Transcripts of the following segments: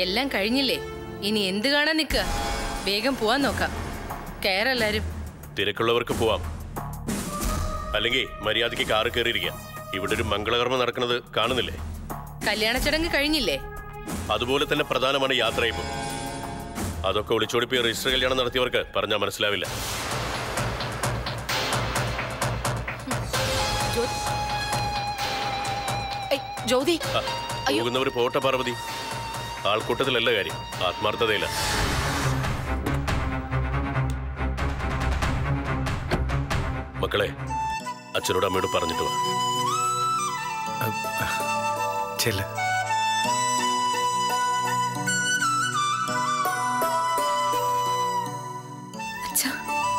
എല്ലാം കഴിഞ്ഞില്ലേ ഇനി എന്ത് കാണാൻ നിൽക്കുക വേഗം പോവാൻ നോക്കാം കയറെല്ലാരും തിരക്കുള്ളവർക്ക് പോവാം അല്ലെങ്കിൽ മര്യാദയ്ക്ക് കാറ് കയറിയിരിക്കാം ഇവിടെ ഒരു മംഗളകർമ്മം നടക്കുന്നത് കാണുന്നില്ലേ കല്യാണ ചടങ്ങ് കഴിഞ്ഞില്ലേ അതുപോലെ തന്നെ പ്രധാനമാണ് യാത്രയും അതൊക്കെ ഒളിച്ചോടിപ്പോയി രജിസ്റ്റർ കല്യാണം നടത്തിയവർക്ക് പറഞ്ഞാൽ മനസ്സിലാവില്ല ഏയ്, ജ്യോതി ആ, പോകുന്നവർ പോട്ടെ പാർവതി ആൾക്കൂട്ടത്തിലല്ല കാര്യം ആത്മാർത്ഥതയില്ല മക്കളെ അച്ഛനോട് അമ്മയോട് പറഞ്ഞിട്ട് വാ ചെല്ല അച്ഛാ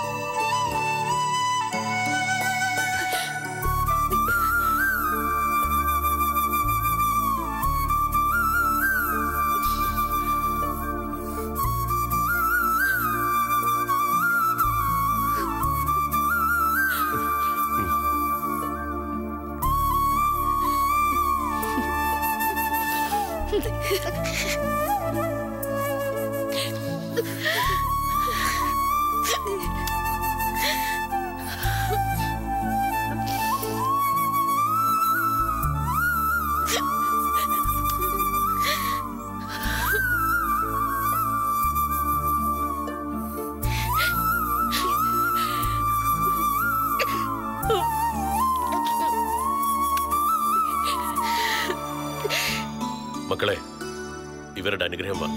മക്കളെ ഇവരുടെ അനുഗ്രഹം വാങ്ങ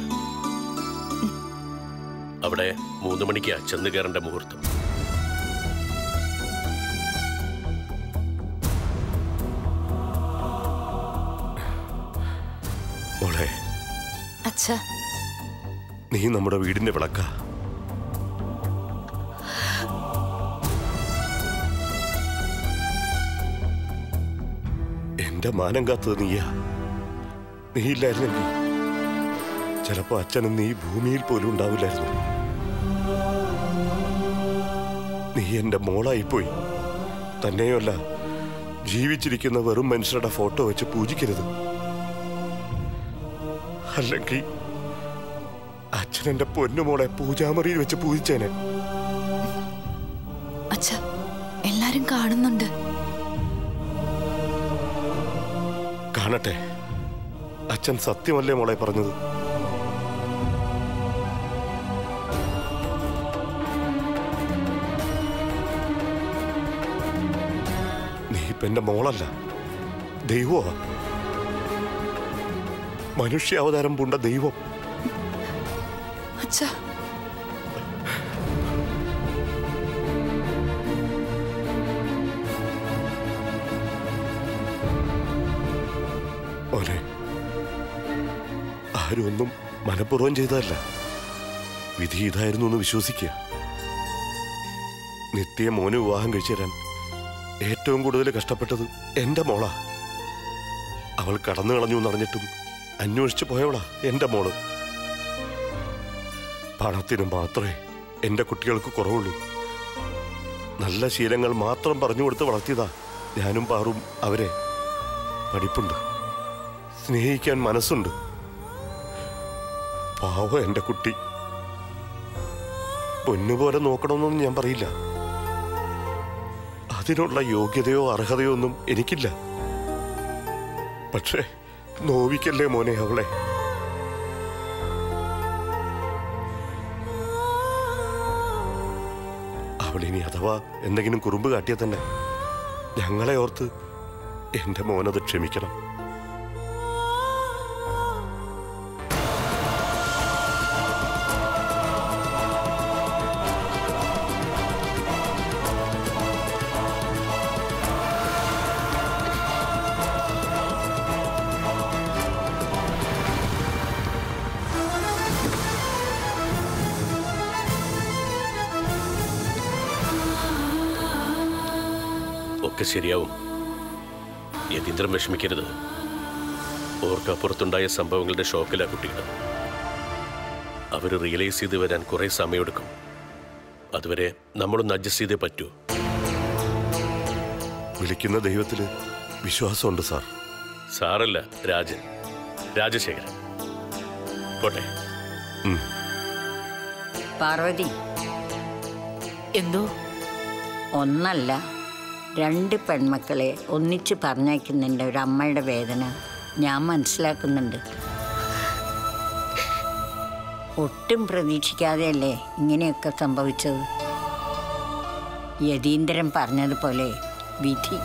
അവിടെ മൂന്ന് മണിക്ക് ചെന്ന് കയറേണ്ട മുഹൂർത്തം മോളെ അച്ഛാ നീ നമ്മുടെ വീടിന്റെ വിളക്ക എന്റെ മാനം കാത്തത് നീയാ നീയില്ലായിരുന്നെങ്കിൽ ചിലപ്പോ അച്ഛനും നീ ഭൂമിയിൽ പോലും ഉണ്ടാവില്ലായിരുന്നു നീ എന്റെ മോളായിപ്പോയി തന്നെയുമല്ല ജീവിച്ചിരിക്കുന്ന വെറും മനുഷ്യരുടെ ഫോട്ടോ വെച്ച് പൂജിക്കരുത് അല്ലെങ്കിൽ അച്ഛൻ എന്റെ പൊന്നുമോളെ പൂജാമുറിയിൽ വെച്ച് പൂജിച്ചേനെ അച്ഛാ എല്ലാരും കാണുന്നുണ്ട് കാണട്ടെ അച്ഛൻ സത്യമല്ലേ മോളെ പറഞ്ഞത് നീ ഇപ്പൊ എന്റെ മോളല്ല ദൈവമാ മനുഷ്യാവതാരം പൂണ്ട ദൈവം അച്ഛാ മോനെ ആരും ഒന്നും മനഃപൂർവ്വം ചെയ്തതല്ല വിധി ഇതായിരുന്നു എന്ന് വിശ്വസിക്കുക നിത്യ മോനെ വിവാഹം കഴിച്ചു തരാൻ ഏറ്റവും കൂടുതൽ കഷ്ടപ്പെട്ടത് എന്റെ മോളാ അവൾ കടന്നു കളഞ്ഞു എന്നറിഞ്ഞിട്ടും അന്വേഷിച്ചു പോയവളാ എന്റെ മോള് പണത്തിന് മാത്രമേ എന്റെ കുട്ടികൾക്ക് കുറവുള്ളൂ നല്ല ശീലങ്ങൾ മാത്രം പറഞ്ഞു കൊടുത്ത് വളർത്തിയതാ ഞാനും പാറും അവരെ പഠിപ്പുണ്ട് സ്നേഹിക്കാൻ മനസ്സുണ്ട് പാവ എന്റെ കുട്ടി പൊന്നുപോലെ നോക്കണമെന്നൊന്നും ഞാൻ പറയില്ല അതിനുള്ള യോഗ്യതയോ അർഹതയോ ഒന്നും എനിക്കില്ല പക്ഷേ നോവിക്കല്ലേ മോനെ അവളെ അവളിനി അഥവാ എന്തെങ്കിലും കുറുമ്പ് കാട്ടിയാൽ തന്നെ ഞങ്ങളെ ഓർത്ത് എന്റെ മോനത് ക്ഷമിക്കണം ഒക്കെ ശരിയാവും യതീന്ദ്രൻ വിഷമിക്കരുത് ഓർക്കപ്പുറത്തുണ്ടായ സംഭവങ്ങളുടെ ഷോക്കിലാ കുട്ടികൾ അവർ റിയലൈസ് ചെയ്ത് വരാൻ കുറെ സമയമെടുക്കും അതുവരെ നമ്മളൊന്ന് അഡ്ജസ്റ്റ് ചെയ്തേ പറ്റൂ വിളിക്കുന്ന ദൈവത്തില് വിശ്വാസമുണ്ട് സാർ സാറല്ല രാജൻ രാജശേഖരൻ പോട്ടെ പാർവതി എന്തോ ഒന്നല്ല രണ്ട് പെൺമക്കളെ ഒന്നിച്ച് പറഞ്ഞയക്കുന്നതിൻ്റെ ഒരു അമ്മയുടെ വേദന ഞാൻ മനസ്സിലാക്കുന്നുണ്ട് ഒട്ടും പ്രതീക്ഷിക്കാതെയല്ലേ ഇങ്ങനെയൊക്കെ സംഭവിച്ചത് യതീന്ദ്രൻ പറഞ്ഞതുപോലെ വിധി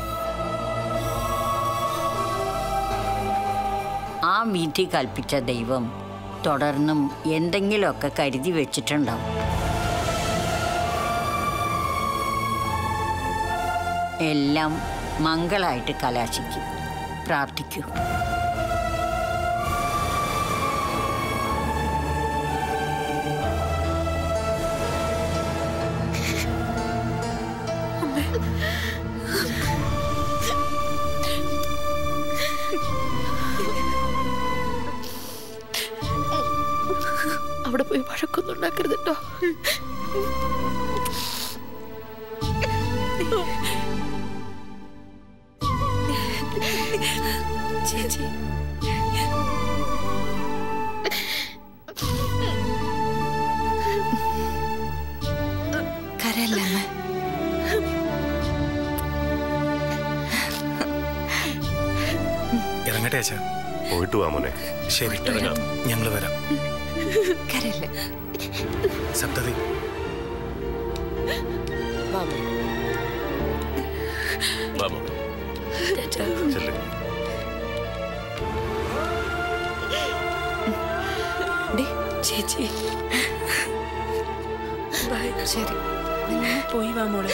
ആ വിധി കൽപ്പിച്ച ദൈവം തുടർന്നും എന്തെങ്കിലുമൊക്കെ കരുതി വെച്ചിട്ടുണ്ടാവും എല്ലാം മംഗളായിട്ട് കലാശിക്കും പ്രാർത്ഥിക്കൂ അവിടെ പോയി വഴക്കൊന്നും ഉണ്ടാക്കരുത് കേട്ടോ ചേച്ചി കരയല്ലേ അമ്മ ഇറങ്ങട്ടെ അച്ഛാ പോയിട്ട് വാ മോനെ ശരി ഇറങ്ങാം. ഞങ്ങൾ വരാം കരയല്ലേ സപ്തതി വാ മോളെ ചെല്ലേ ഡേ, ചേച്ചി ബൈ ശരി പോയി വാ മോളെ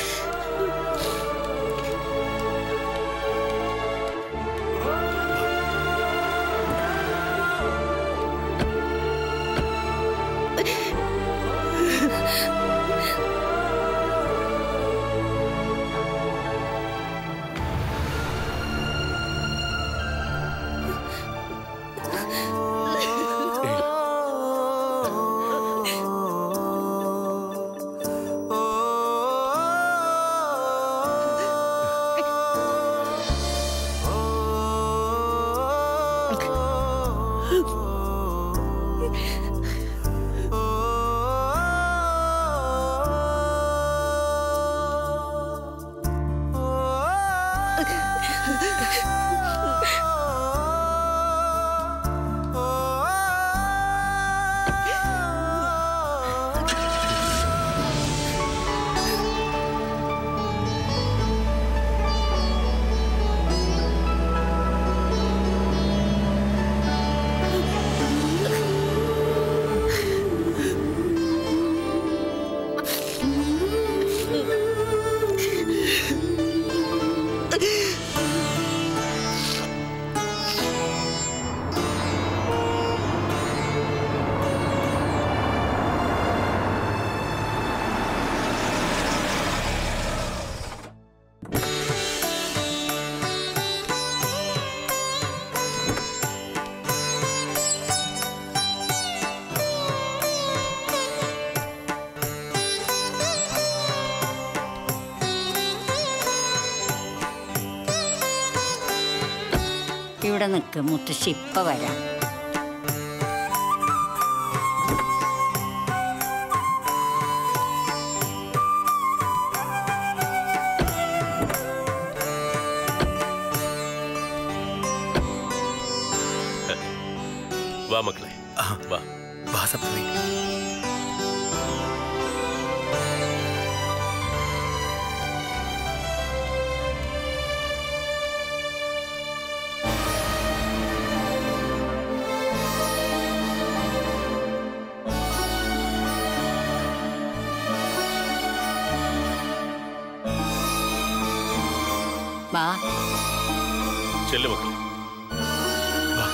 ഇവിടെ നിൽക്ക് മുത്തശ്ശി ഇപ്പം വരാം വാ മക്കളെ ആ. വാ വാ സപ്തതി വാ ചെല്ലു മക്കളെ വാ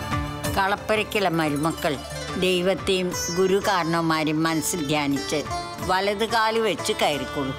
കളപ്പരയ്ക്കുള്ള മരുമക്കൾ ദൈവത്തെയും ഗുരു കാരണവന്മാരെയും മനസ്സിൽ ധ്യാനിച്ച് വലത് കാല് വെച്ച് കയറിക്കൊള്ളു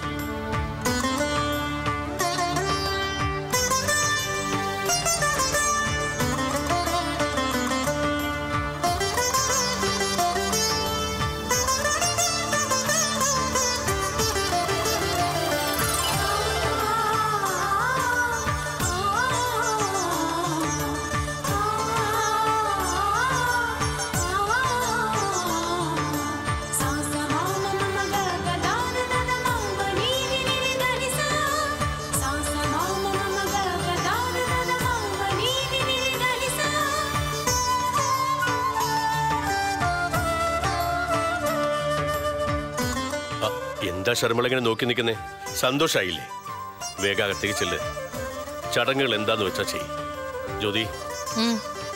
ആ, എന്താ ശർമ്മള ഇങ്ങനെ നോക്കി നിൽക്കുന്നേ സന്തോഷായില്ലേ വേഗം അകത്തേക്ക് ചെല്ല് ചടങ്ങുകൾ എന്താന്ന് വെച്ചാ ചെയ് ജ്യോതി ഉം.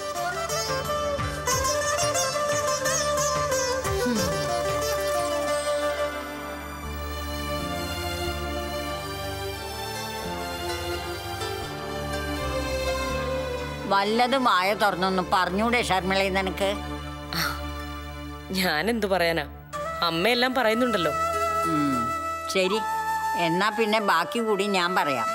വല്ലതും വായ തുറന്നൊന്ന് പറഞ്ഞൂടെ ഷർമിളി നിനക്ക് ഞാൻ എന്തു പറയാനാ അമ്മയെല്ലാം പറയുന്നുണ്ടല്ലോ ഉം, ശരി എന്നാ പിന്നെ ബാക്കി കൂടി ഞാൻ പറയാം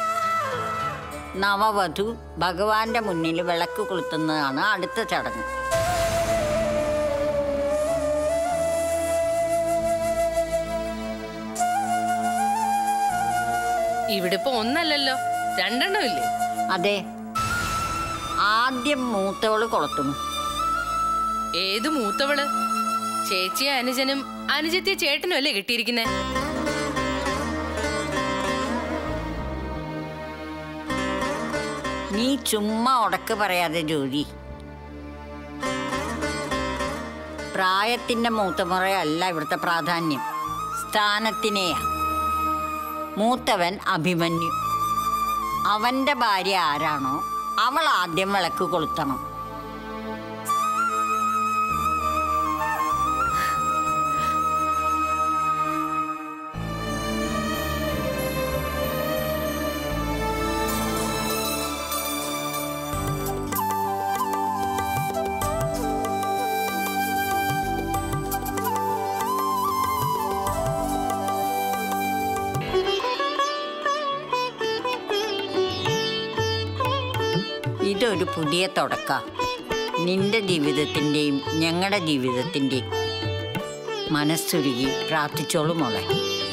നവവധു ഭഗവാന്റെ മുന്നിൽ വിളക്ക് കൊളുത്തുന്നതാണ് അടുത്ത ചടങ്ങ് ഇവിടെ ഇപ്പൊ ഒന്നല്ലല്ലോ രണ്ടെണ്ണം ഇല്ലേ അതെ ആദ്യം മൂത്തവള് കൊളുത്തുന്നു ഏത് മൂത്തവള് ചേച്ചിയെ അനുജനും അനുജത്തിയെ ചേട്ടനും അല്ലേ കിട്ടിയിരിക്കുന്നേ നീ ചുമ്മാ ഉടക്ക് പറയാതെ ജോലി പ്രായത്തിന്റെ മൂത്തമുറയല്ല ഇവിടുത്തെ പ്രാധാന്യം സ്ഥാനത്തിനെയാ മൂത്തവൻ അഭിമന്യു അവന്റെ ഭാര്യ ആരാണോ അവൾ ആദ്യം വിളക്ക് കൊളുത്തണം ഇതൊരു പുതിയ തുടക്ക നിന്റെ ജീവിതത്തിൻ്റെയും ഞങ്ങളുടെ ജീവിതത്തിൻ്റെയും മനസ്സുരുകി പ്രാർത്ഥിച്ചോളൂ മോളെ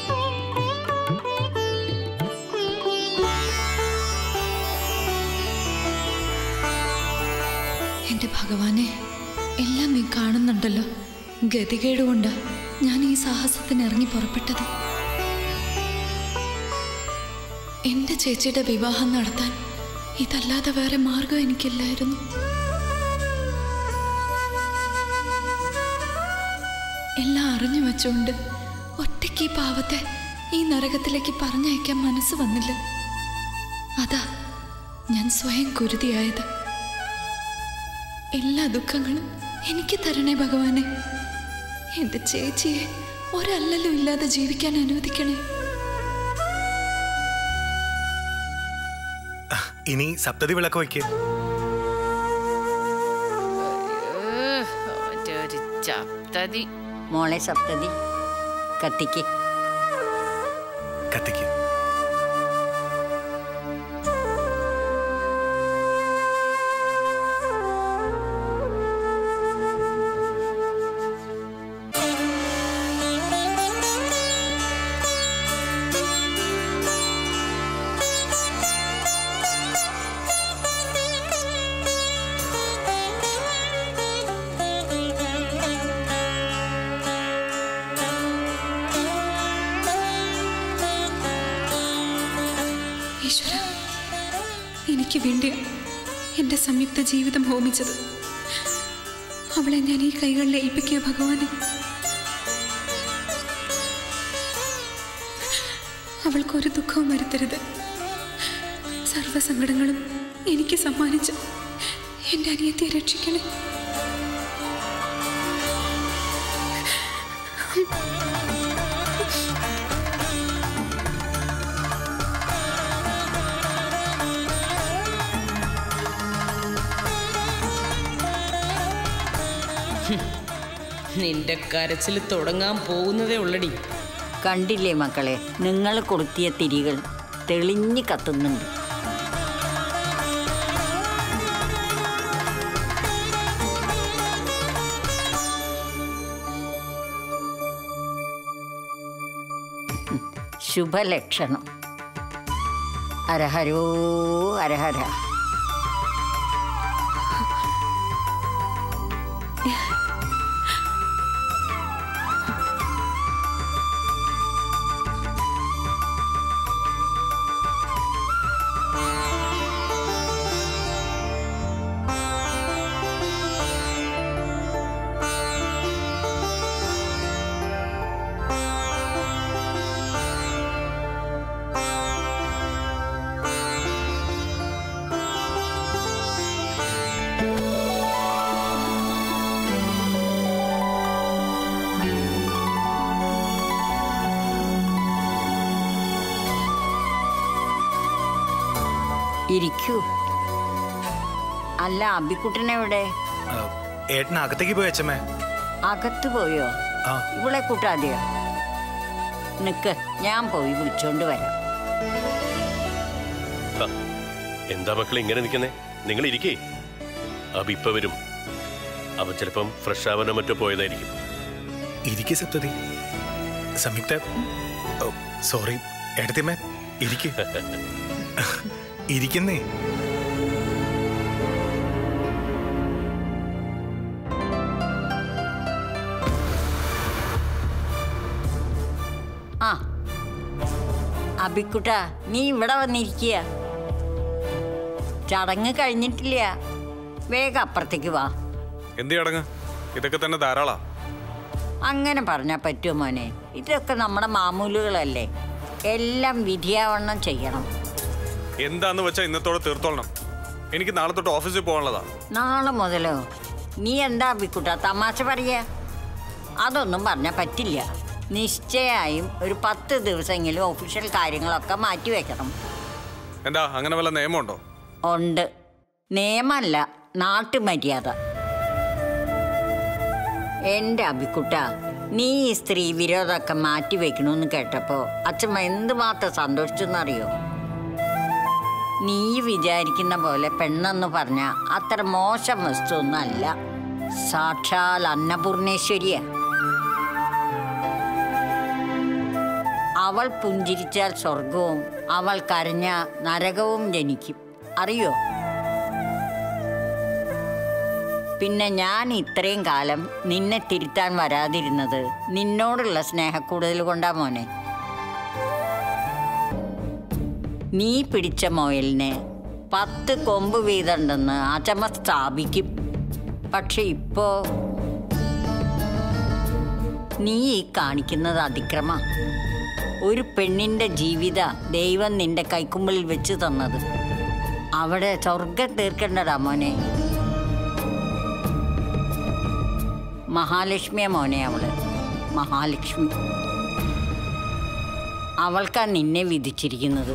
എന്റെ ഭഗവാനെ എല്ലാം നീ കാണുന്നുണ്ടല്ലോ ഗതികേട് കൊണ്ട് ഞാൻ ഈ സാഹസത്തിന് ഇറങ്ങി പുറപ്പെട്ടത് എന്റെ ചേച്ചിയുടെ വിവാഹം നടത്താൻ ഇതല്ലാതെ വേറെ മാർഗം എനിക്കില്ലായിരുന്നു എല്ലാം അറിഞ്ഞു വെച്ചുകൊണ്ട് ഒറ്റയ്ക്ക് ഈ പാവത്തെ ഈ നരകത്തിലേക്ക് പറഞ്ഞയക്കാൻ മനസ്സ് വന്നില്ല അതാ ഞാൻ സ്വയം കുരുതിയായത് എല്ലാ ദുഃഖങ്ങളും എനിക്ക് തരണേ ഭഗവാനെ എന്റെ ചേച്ചിയെ ഒരല്ലലും ഇല്ലാതെ ജീവിക്കാൻ അനുവദിക്കണേ ഇനി സപ്തതി വിളക്ക് വയ്ക്കുക ഏഹ്, ഓന്റെ ഒരു ചത്തതി മോളെ സപ്തതി കത്തിക്ക് കത്തിക്ക് ഈശ്വര എനിക്ക് വേണ്ടി എൻ്റെ സംയുക്ത ജീവിതം ഹോമിച്ചത് അവളെ ഞാൻ ഈ കൈകളിൽ ഏൽപ്പിക്കുക ഭഗവാനെ അവൾക്കൊരു ദുഃഖവും വരുത്തരുത് സർവ്വസങ്കടങ്ങളും എനിക്ക് സമ്മാനിച്ച് എൻ്റെ അനിയത്തെ രക്ഷിക്കണേ നിന്റെ കരച്ചിൽ തുടങ്ങാൻ പോകുന്നതേ ഉള്ളടി കണ്ടില്ലേ മക്കളെ നിങ്ങൾ കൊളുത്തിയ തിരികൾ തെളിഞ്ഞു കത്തുന്നുണ്ട് ഉം, ശുഭലക്ഷണം അരഹരോ അരഹര ഇരിക്കൂ അല്ല അബിക്കുട്ടനെവിടെ ആ, ഏട്ടൻ അകത്തേക്ക് പോയി അച്ഛമ്മേ അകത്ത് പോയോ ആ ഇവളെ കൂട്ടാതെയോ നിക്ക് ഞാൻ പോയി വിളിച്ചോണ്ട് വരാം ആ, എന്താ മക്കളെ ഇങ്ങനെ നിൽക്കുന്നേ നിങ്ങൾ ഇരിക്കേ അബി ഇപ്പൊ വരും അവൻ ചിലപ്പം ഫ്രഷ് ആവാനോ മറ്റോ പോയതായിരിക്കും ഇരിക്കെ സപ്തതി സംയുക്ത ഓ, സോറി ഏട്ടത്തിയമ്മേ ഇരിക്ക് ഇരിക്കുന്നേ ആ അബിക്കുട്ട നീ ഇവിടെ വന്നിരിക്കുക ചടങ്ങ് കഴിഞ്ഞിട്ടില്ല വേഗം അപ്പുറത്തേക്ക് വാ എന്ത് ചടങ്ങ് ഇതൊക്കെ തന്നെ ധാരാളാ അങ്ങനെ പറഞ്ഞാൽ പറ്റുമോ മോനെ ഇതൊക്കെ നമ്മുടെ മാമൂലുകളല്ലേ എല്ലാം വിധിയാവണ്ണം ചെയ്യണം എന്താന്ന് വെച്ചാൽ ഇന്നത്തോടെ തീർത്തോളണം എനിക്ക് നാളെ തൊട്ട് ഓഫീസിൽ പോകാനുള്ളതാ നാളെ മുതലോ നീ എന്താ അബിക്കുട്ട തമാശ പറയാ അതൊന്നും പറഞ്ഞാൽ പറ്റില്ല നിശ്ചയായും ഒരു പത്ത് ദിവസമെങ്കിലും ഒഫീഷ്യൽ കാര്യങ്ങളൊക്കെ മാറ്റി വെക്കണം എന്താ അങ്ങനെ വല്ല നിയമമുണ്ടോ ഉണ്ട് നിയമല്ല നാട്ടുമര്യാദ എൻ്റെ അബിക്കുട്ട നീ ഈ സ്ത്രീ വിരോധമൊക്കെ മാറ്റി വെക്കണമെന്ന് കേട്ടപ്പോൾ അച്ഛമ്മ എന്തുമാത്രം സന്തോഷിച്ചെന്നറിയോ നീ വിചാരിക്കുന്ന പോലെ പെണ്ണെന്ന് പറഞ്ഞ അത്ര മോശം വസ്തുവൊന്നും അല്ല സാക്ഷാൽ അന്നപൂർണേശ്വരിയാ അവൾ പുഞ്ചിരിച്ചാൽ സ്വർഗവും അവൾ കരഞ്ഞ നരകവും ജനിക്കും അറിയോ പിന്നെ ഞാൻ ഇത്രയും കാലം നിന്നെ തിരുത്താൻ വരാതിരുന്നത് നിന്നോടുള്ള സ്നേഹക്കൂടുതൽ കൊണ്ടാ മോനെ നീ പിടിച്ച മുയലിന് പത്ത് കൊമ്പ് വീതമുണ്ടെന്ന് അച്ചമ്മ സ്ഥാപിക്കും പക്ഷെ ഇപ്പോ നീ ഈ കാണിക്കുന്നത് അതിക്രമ ഒരു പെണ്ണിന്റെ ജീവിത ദൈവം നിന്റെ കൈക്കുമ്പിളിൽ വെച്ച് തന്നത് അവിടെ സ്വർഗം തീർക്കണ്ടടാ മോനെ മഹാലക്ഷ്മിയ മോനെ അവള് മഹാലക്ഷ്മി അവൾക്കാ നിന്നെ വിധിച്ചിരിക്കുന്നത്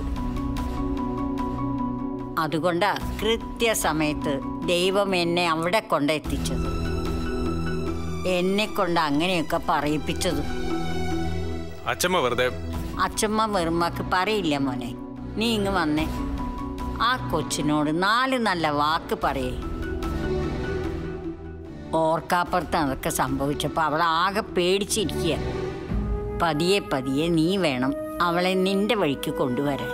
അതുകൊണ്ടാ കൃത്യസമയത്ത് ദൈവം എന്നെ അവിടെ കൊണ്ടെത്തിച്ചത് എന്നെ കൊണ്ട് അങ്ങനെയൊക്കെ പറയിപ്പിച്ചത് അച്ഛമ്മ വെറുതെ അച്ഛമ്മ വെറുമാക്ക് പറയില്ല മോനെ നീ ഇങ്ങ് വന്നേ ആ കൊച്ചിനോട് നാല് നല്ല വാക്ക് പറയേ ഓർക്കാപ്പുറത്ത് അതൊക്കെ സംഭവിച്ചപ്പോൾ അവൾ ആകെ പേടിച്ചിരിക്കുക പതിയെ പതിയെ നീ വേണം അവളെ നിന്റെ വഴിക്ക് കൊണ്ടുവരാൻ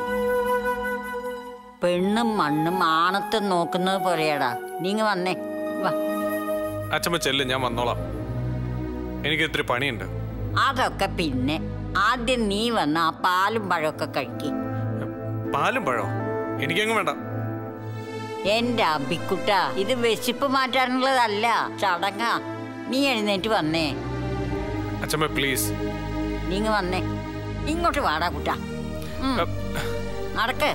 പെണ്ണും മണ്ണും ആണത്തും നോക്കുന്നത് പോലെയാടാ നീ ഇങ്ങ് വന്നേ വാ അച്ഛമ്മ ചെല്ല് ഞാൻ വന്നോളാം എനിക്ക് ഇത്തിരി പണിയുണ്ട് അതൊക്കെ പിന്നെ ആദ്യം നീ വന്ന് ആ പാലും പഴമൊക്കെ കഴിക്കും പാലും പഴോ എനിക്കങ്ങ് വേണ്ട എന്റെ അബിക്കുട്ട ഇത് വിശപ്പ് മാറ്റാനുള്ളതല്ല ചടങ്ങാ നീ എഴുന്നേറ്റ് വന്നേ അച്ഛമ്മ പ്ലീസ് നീ ഇങ്ങ് വന്നേ ഇങ്ങോട്ട് വാടാ കുട്ട നടക്ക്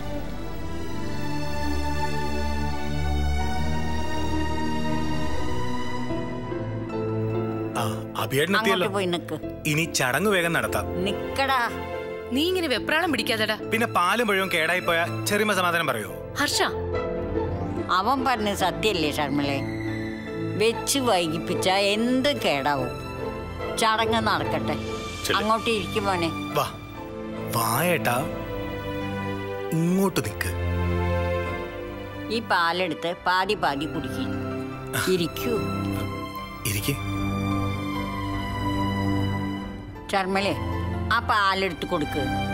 ആ അഭിയേട്ടൻ എത്തിയല്ലോ അങ്ങോട്ട് പോയി നിക്ക് ഇനി ചടങ്ങ് വേഗം നടത്താം നിക്കടാ നീ ഇങ്ങനെ വെപ്രാളം പിടിക്കാതെടാ പിന്നെ പാലും പഴവും കേടായി പോയ ചെറിയ സമാധാനം പറയോ ഹർഷ അവൻ പറഞ്ഞ സത്യല്ലേ ഷർമിളെ വെച്ച് വൈകിപ്പിച്ച എന്ത് കേടാവും ചടങ്ങ് നടക്കട്ടെ ചെല്ല്. അങ്ങോട്ട് ഇരിക്കും മോനെ വാ വായേട്ടാ ഇങ്ങോട്ട് നിക്ക് ഈ പാലെടുത്ത് പാതി പാതി കുടിക്കും ഇരിക്കൂ ഇരിക്ക് ചർമ്മലേ ആ പാലെടുത്ത് കൊടുക്ക്